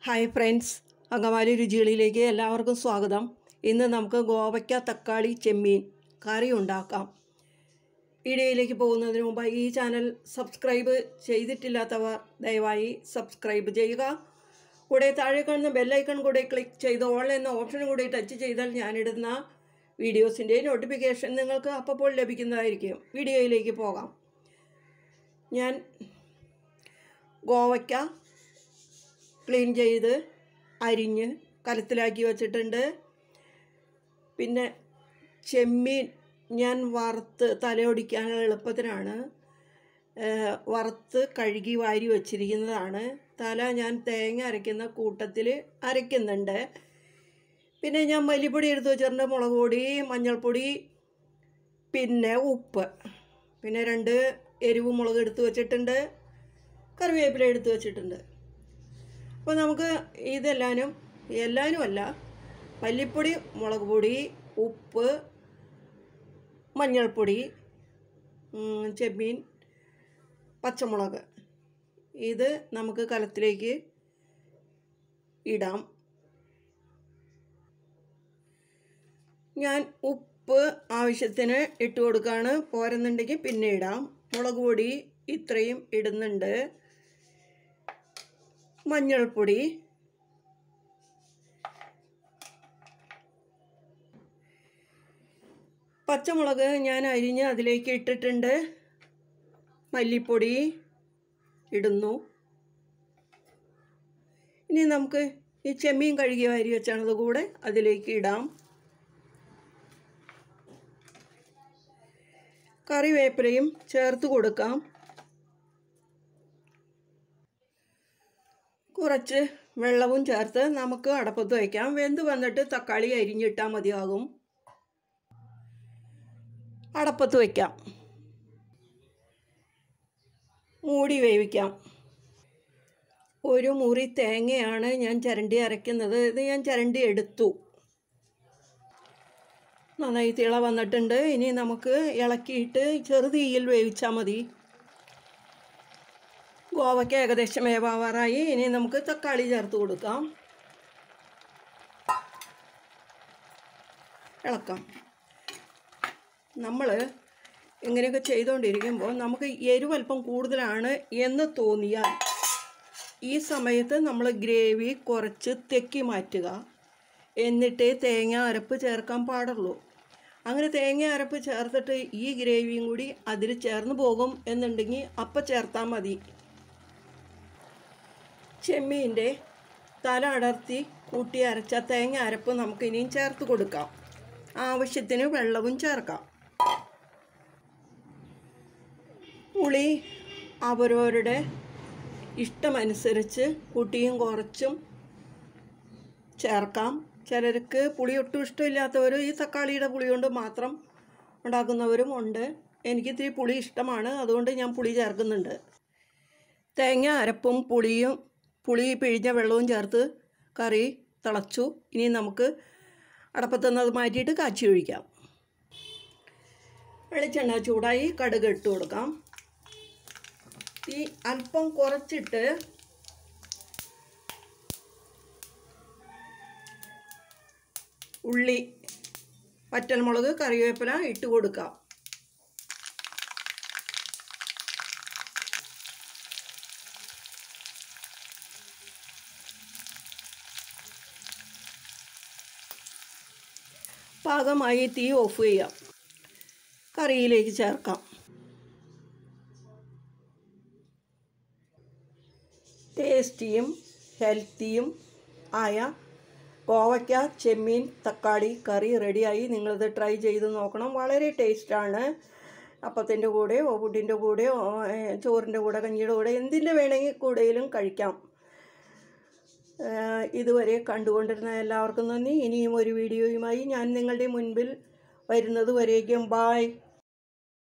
hi friends Angamaly രുചികളിലേക്ക് എല്ലാവർക്കും സ്വാഗതം ഇന്ന് നമുക്ക് ഗോവയ്ക്ക തക്കാളി ചെമ്മീൻ കറി ഉണ്ടാക്കാം വീഡിയോയിലേക്ക് പോകുന്നതിന് മുമ്പ് ഈ ചാനൽ സബ്സ്ക്രൈബ് ചെയ്തിട്ടില്ലാത്തവർ ദയവായി സബ്സ്ക്രൈബ് ചെയ്യുക കൂടെ താഴെ കാണുന്ന ബെല്ലൈക്കൺ കൂടെ ക്ലിക്ക് ചെയ്ത് ഓൾ എന്ന ഓപ്ഷൻ കൂടി ടച്ച് ചെയ്താൽ ഞാനിടുന്ന വീഡിയോസിൻ്റെ നോട്ടിഫിക്കേഷൻ നിങ്ങൾക്ക് അപ്പോൾ ലഭിക്കുന്നതായിരിക്കും വീഡിയോയിലേക്ക് പോകാം ഞാൻ ഗോവയ്ക്ക ക്ലീൻ ചെയ്ത് അരിഞ്ഞ് കലത്തിലാക്കി വച്ചിട്ടുണ്ട് പിന്നെ ചെമ്മീൻ ഞാൻ വറുത്ത് തലയൊടിക്കാനുള്ള എളുപ്പത്തിനാണ് ഏഹ്, വറുത്ത് കഴുകി വാരി വച്ചിരിക്കുന്നതാണ് തല ഞാൻ തേങ്ങ അരയ്ക്കുന്ന കൂട്ടത്തിൽ അരയ്ക്കുന്നുണ്ട് പിന്നെ ഞാൻ മല്ലിപ്പൊടി എടുത്ത് വെച്ചിട്ടുണ്ട് മുളക് പൊടി മഞ്ഞൾപ്പൊടി പിന്നെ ഉപ്പ് പിന്നെ രണ്ട് എരിവ് മുളക് എടുത്ത് വെച്ചിട്ടുണ്ട് കറിവേപ്പില എടുത്ത് വെച്ചിട്ടുണ്ട് അപ്പോൾ നമുക്ക് ഇതെല്ലാനും എല്ലാനും അല്ല മല്ലിപ്പൊടി മുളക് പൊടി ഉപ്പ് മഞ്ഞൾപ്പൊടി ഉം, ചെമ്മീൻ പച്ചമുളക് ഇത് നമുക്ക് കലത്തിലേക്ക് ഇടാം ഞാൻ ഉപ്പ് ആവശ്യത്തിന് ഇട്ട് കൊടുക്കുകയാണ് പോരുന്നുണ്ടെങ്കിൽ പിന്നെ ഇടാം മുളക് പൊടി ഇത്രയും ഇടുന്നുണ്ട് മഞ്ഞൾപ്പൊടി പച്ചമുളക് ഞാൻ അരിഞ്ഞ് അതിലേക്ക് ഇട്ടിട്ടുണ്ട് മല്ലിപ്പൊടി ഇടുന്നു ഇനി നമുക്ക് ഈ ചെമ്മീൻ കഴുകി വാരി വെച്ചാണത് കൂടെ അതിലേക്ക് ഇടാം കറിവേപ്പിലയും ചേർത്ത് കൊടുക്കാം കുറച്ച് വെള്ളവും ചേർത്ത് നമുക്ക് അടപ്പത്ത് വയ്ക്കാം വെന്ത് വന്നിട്ട് തക്കാളി അരിഞ്ഞിട്ടാൽ മതിയാകും അടപ്പത്ത് വയ്ക്കാം മൂടി വേവിക്കാം ഒരു മുറി തേങ്ങയാണ് ഞാൻ ചരണ്ടി അരയ്ക്കുന്നത് ഇത് ഞാൻ ചരണ്ടി എടുത്തു നന്നായി തിള വന്നിട്ടുണ്ട് ഇനി നമുക്ക് ഇളക്കിയിട്ട് ചെറുതീയിൽ വേവിച്ചാൽ മതി ഗോവയ്ക്ക് ഏകദേശം വേവാവാറായി ഇനി നമുക്ക് തക്കാളി ചേർത്ത് കൊടുക്കാം ഇളക്കാം നമ്മൾ ഇങ്ങനെയൊക്കെ ചെയ്തുകൊണ്ടിരിക്കുമ്പോൾ നമുക്ക് എരിവ് അല്പം കൂടുതലാണ് എന്ന് തോന്നിയാൽ ഈ സമയത്ത് നമ്മൾ ഗ്രേവി കുറച്ച് തെക്കി മാറ്റുക എന്നിട്ടേ തേങ്ങ അരപ്പ് ചേർക്കാൻ പാടുള്ളൂ അങ്ങനെ തേങ്ങ അരപ്പ് ചേർത്തിട്ട് ഈ ഗ്രേവിയും കൂടി അതിൽ ചേർന്ന് പോകും എന്നുണ്ടെങ്കിൽ അപ്പം ചേർത്താൽ മതി ചെമ്മീൻ്റെ തല അടർത്തി കൂട്ടി അരച്ച തേങ്ങ അരപ്പ് നമുക്ക് ഇനിയും ചേർത്ത് കൊടുക്കാം ആവശ്യത്തിന് വെള്ളവും ചേർക്കാം പുളി അവരവരുടെ ഇഷ്ടമനുസരിച്ച് കൂട്ടിയും കുറച്ചും ചേർക്കാം ചിലർക്ക് പുളി ഒട്ടും ഇഷ്ടമില്ലാത്തവർ ഈ തക്കാളിയുടെ പുളി കൊണ്ട് മാത്രം ഉണ്ടാക്കുന്നവരും ഉണ്ട് എനിക്ക് ഇത്തിരി പുളി ഇഷ്ടമാണ് അതുകൊണ്ട് ഞാൻ പുളി ചേർക്കുന്നുണ്ട് തേങ്ങ അരപ്പും പുളിയും പുളി പിഴിഞ്ഞ വെള്ളവും ചേർത്ത് കറി തിളച്ചു ഇനി നമുക്ക് അടപ്പത്തുനിന്ന് അത് മാറ്റിയിട്ട് കാച്ചി ഒഴിക്കാം വെളിച്ചെണ്ണ ചൂടായി കടുക് ഇട്ട് കൊടുക്കാം ഈ അല്പം കുറച്ചിട്ട് ഉള്ളി പറ്റൽമുളക് കറിവേപ്പില ഇട്ട് കൊടുക്കാം പാകമായി തീ ഓഫ് ചെയ്യാം കറിയിലേക്ക് ചേർക്കാം ടേസ്റ്റിയും ഹെൽത്തിയും ആയ കോവയ്ക്ക ചെമ്മീൻ തക്കാളി കറി റെഡിയായി നിങ്ങളിത് ട്രൈ ചെയ്ത് നോക്കണം വളരെ ടേസ്റ്റാണ് അപ്പത്തിൻ്റെ കൂടെയോ ഫുഡിൻ്റെ കൂടെയോ ഏഹ്, ചോറിൻ്റെ കൂടെ കഞ്ഞിയുടെ കൂടെ എന്തിൻ്റെ വേണമെങ്കിൽ കൂടെയിലും കഴിക്കാം ഏഹ്, ഇതുവരെ കണ്ടുകൊണ്ടിരുന്ന എല്ലാവർക്കും നന്ദി ഇനിയും ഒരു വീഡിയോയുമായി ഞാൻ നിങ്ങളുടെ മുൻപിൽ വരുന്നത് വരേക്കും ബായ്